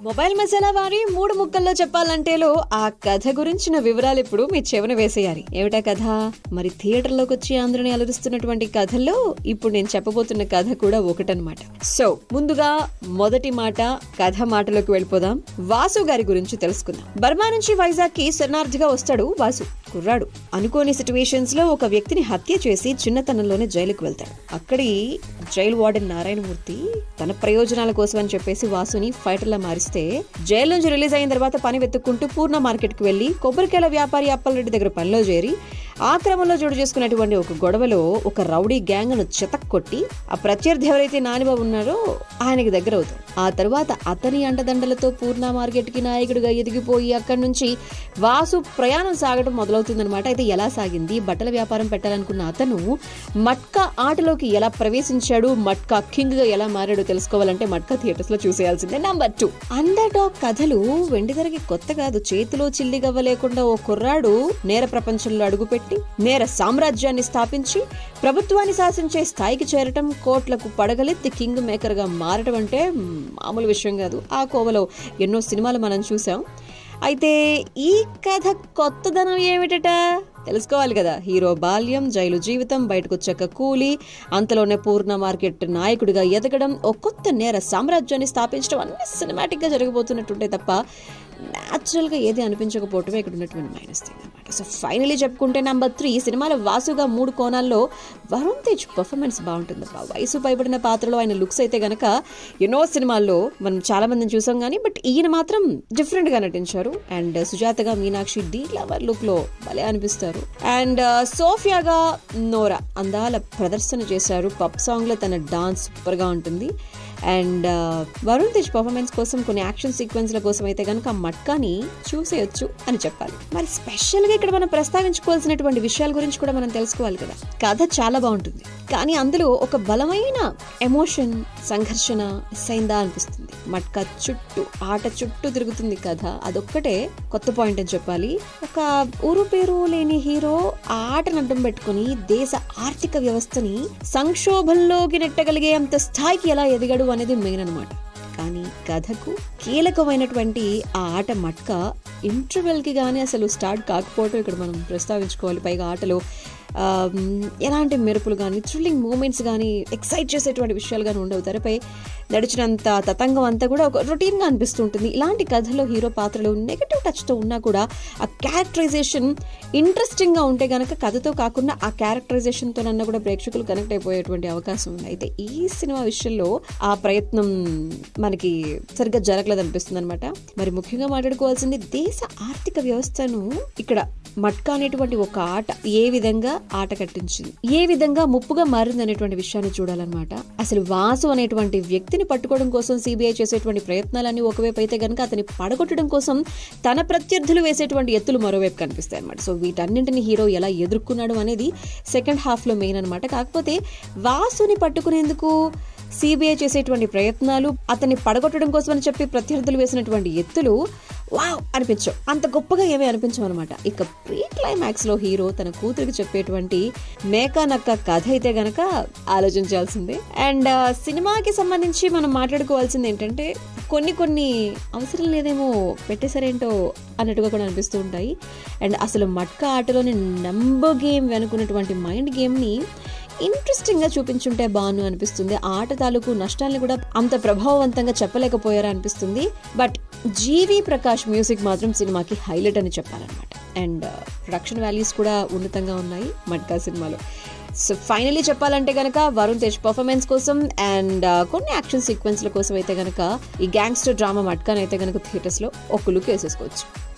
mobile masala వారి మూడు ముక్కల్లో చెప్పాలంటేలో ఆ కథ గురించిన వివరాలు ఇప్పుడు మీ చెవిన వేసేయాలి ఏమిటా కథ మరి థియేటర్లోకి వచ్చి అందరిని అలరిస్తున్నటువంటి కథల్లో ఇప్పుడు నేను చెప్పబోతున్న కథ కూడా ఒకటనమాట సో ముందుగా మొదటి మాట కథ మాటలోకి వెళ్ళిపోదాం వాసు గారి గురించి తెలుసుకుందాం బర్మా నుంచి వైజాగ్ కి శరణార్థిగా వస్తాడు వాసు కుర్రాడు అనుకోని సిచ్యువేషన్స్ లో ఒక వ్యక్తిని హత్య చేసి చిన్నతనంలోనే జైలుకు వెళ్తాడు అక్కడి జైలు వార్డెన్ నారాయణమూర్తి తన ప్రయోజనాల కోసం అని చెప్పేసి వాసుని ఫైటర్ లా మారిస్తే జైలు నుంచి రిలీజ్ అయిన తర్వాత పని వెతుక్కుంటూ పూర్ణ మార్కెట్ కి వెళ్లి కొబ్బరికాయల వ్యాపారి అప్పలరెడ్డి దగ్గర పనిలో చేరి ఆ క్రమంలో చోటు చేసుకున్నటువంటి ఒక గొడవలో ఒక రౌడీ గ్యాంగ్ ను చితక్ కొట్టి ఆ ప్రత్యర్థి ఎవరైతే నానిబాబు ఉన్నారో ఆయనకి దగ్గర అవుతాడు ఆ తర్వాత అతని అండదండలతో పూర్ణ మార్కెట్ కి నాయకుడిగా ఎదిగిపోయి అక్కడి నుంచి వాసు ప్రయాణం సాగడం మొదలవుతుందన్నమాట అయితే ఎలా సాగింది బట్టల వ్యాపారం పెట్టాలనుకున్న అతను మట్కా ఆటలోకి ఎలా ప్రవేశించాడు మట్కా కింగ్ గా ఎలా మారాడో తెలుసుకోవాలంటే మట్కా థియేటర్స్ లో చూసేయాల్సిందే నంబర్ టూ అండర్ డాగ్ కథలు వెండితెరకి కొత్త కాదు చేతిలో చిల్లిగవ్వ లేకుండా ఓ కుర్రాడు నేర ప్రపంచంలో అడుగుపెట్టి నేర సామ్రాజ్యాన్ని స్థాపించి ప్రభుత్వాన్ని శాసించే స్థాయికి చేరటం కోట్లకు పడగలెత్తి కింగ్ మేకర్ గా మారటం అంటే మామూలు విషయం కాదు ఆ కోవలో ఎన్నో సినిమాలు మనం చూసాం అయితే ఈ కథ కొత్తదనం ఏమిటట తెలుసుకోవాలి కదా హీరో బాల్యం జైలు జీవితం బయటకు వచ్చాక కూలి అంతలోనే పూర్ణ మార్కెట్ నాయకుడిగా ఎదగడం ఓ కొత్త నేర సామ్రాజ్యాన్ని స్థాపించడం అన్ని సినిమాటిక్ గా జరగబోతున్నట్టుంటే తప్ప న్యాచురల్ గా ఏది అనిపించకపోవటమే ఇక్కడ ఉన్నటువంటి మైనస్ థింగ్ అనమాట సో ఫైనలీ చెప్పుకుంటే నంబర్ త్రీ సినిమాలో వాసుగా మూడు కోణాల్లో వరుణ్ తేజ్ పర్ఫార్మెన్స్ బాగుంటుంది వయసు పైబడిన పాత్రలో ఆయన లుక్స్ అయితే గనక ఎన్నో సినిమాల్లో మనం చాలా మందిని చూసాం కానీ బట్ ఈయన మాత్రం డిఫరెంట్ గా నటించారు అండ్ సుజాతగా మీనాక్షి డీ లవర్ లుక్ లో భలే అనిపిస్తారు అండ్ సోఫియాగా నోరా అందాల ప్రదర్శన చేశారు పప్ సాంగ్ లో తన డాన్స్ సూపర్ గా ఉంటుంది అండ్ వరుణ్ తేజ్ పర్ఫార్మెన్స్ కోసం కొన్ని యాక్షన్ సీక్వెన్స్ల కోసం అయితే కనుక మట్కాని చూసేయొచ్చు అని చెప్పాలి మరి స్పెషల్ గా ఇక్కడ మనం ప్రస్తావించుకోవాల్సినటువంటి విషయాల గురించి కూడా మనం తెలుసుకోవాలి కదా కథ చాలా బాగుంటుంది కానీ అందులో ఒక బలమైన ఎమోషన్ సంఘర్షణ సైందా అనిపిస్తుంది మట్కా చుట్టూ ఆట చుట్టూ తిరుగుతుంది కథ అదొక్కటే కొత్త పాయింట్ అని చెప్పాలి ఒక ఊరు పేరు లేని హీరో ఆ ఆటను అడ్డం పెట్టుకుని దేశ ఆర్థిక వ్యవస్థని సంక్షోభంలోకి నెట్టగలిగే అంత స్థాయికి ఎలా ఎదిగాడు అనేది మెయిన్ అనమాట కానీ కథకు కీలకమైనటువంటి ఆ ఆట మట్క ఇంటర్వెల్ కి కానీ అసలు స్టార్ట్ కాకపోవటం ఇక్కడ మనం ప్రస్తావించుకోవాలి పైగా ఆటలో ఆ, ఎలాంటి మెరుపులు కానీ థ్రిల్లింగ్ మూమెంట్స్ కానీ ఎక్సైట్ చేసేటువంటి విషయాలు కానీ ఉండవు తెరపై నడిచినంత తతంగం అంతా కూడా ఒక రొటీన్ గా అనిపిస్తూ ఉంటుంది ఇలాంటి కథలో హీరో పాత్రలు నెగటివ్ టచ్ తో ఉన్నా కూడా ఆ క్యారెక్టరైజేషన్ ఇంట్రెస్టింగ్ గా ఉంటే గనక కథతో కాకుండా ఆ క్యారెక్టరైజేషన్ తోనన్నా కూడా ప్రేక్షకులు కనెక్ట్ అయిపోయేటువంటి అవకాశం ఉంది అయితే ఈ సినిమా విషయంలో ఆ ప్రయత్నం మనకి సరిగ్గా జరగలేదు అనిపిస్తుంది అనమాట మరి ముఖ్యంగా మాట్లాడుకోవాల్సింది దేశ ఆర్థిక వ్యవస్థను ఇక్కడ మట్కా అనేటువంటి ఒక ఆట ఏ విధంగా ఆట కట్టించింది ఏ విధంగా ముప్పుగా మారింది అనేటువంటి విషయాన్ని చూడాలన్నమాట అసలు వాసు అనేటువంటి వ్యక్తిని పట్టుకోవడం కోసం సిబిఐ చేసేటువంటి ప్రయత్నాలన్నీ ఒకవైపు అయితే గనుక అతని పడగొట్టడం కోసం తన ప్రత్యర్థులు వేసేటువంటి ఎత్తులు మరోవైపు కనిపిస్తాయి అనమాట సో వీటన్నింటిని హీరో ఎలా ఎదుర్కొన్నాడు అనేది సెకండ్ హాఫ్ లో మెయిన్ అనమాట కాకపోతే వాసుని పట్టుకునేందుకు సిబిఐ చేసేటువంటి ప్రయత్నాలు అతన్ని పడగొట్టడం కోసం అని చెప్పి ప్రత్యర్థులు వేసినటువంటి ఎత్తులు వావ్ అనిపించవు అంత గొప్పగా ఏమీ అనిపించవు అనమాట ఇక ప్రీ క్లైమాక్స్ లో హీరో తన కూతురికి చెప్పేటువంటి మేకా నక్క కథ అయితే గనక ఆలోచించాల్సిందే అండ్ ఆ, సినిమాకి సంబంధించి మనం మాట్లాడుకోవాల్సింది ఏంటంటే కొన్ని కొన్ని అవసరం లేదేమో పెట్టేశారేంటో అన్నట్టుగా కూడా అనిపిస్తూ ఉంటాయి అండ్ అసలు మట్కా ఆటలోని నంబర్ గేమ్ వెనుకున్నటువంటి మైండ్ గేమ్ని ఇంట్రెస్టింగ్ గా చూపించుంటే బాను అనిపిస్తుంది ఆ ఆట తాలూకు నష్టాలను కూడా అంత ప్రభావవంతంగా చెప్పలేకపోయారా అనిపిస్తుంది బట్ జీవి ప్రకాష్ మ్యూజిక్ మాత్రం సినిమాకి హైలైట్ అని చెప్పాలన్నమాట అండ్ ప్రొడక్షన్ వాల్యూస్ కూడా ఉన్నతంగా ఉన్నాయి మట్కా సినిమాలో సో ఫైనలీ చెప్పాలంటే గనక వరుణ్ తేజ్ పర్ఫార్మెన్స్ కోసం అండ్ కొన్ని యాక్షన్ సీక్వెన్స్ల కోసం అయితే గనక ఈ గ్యాంగ్స్టర్ డ్రామా మట్కాన్ అయితే గనక థియేటర్స్ లో ఒక లుక్ వేసేసుకోవచ్చు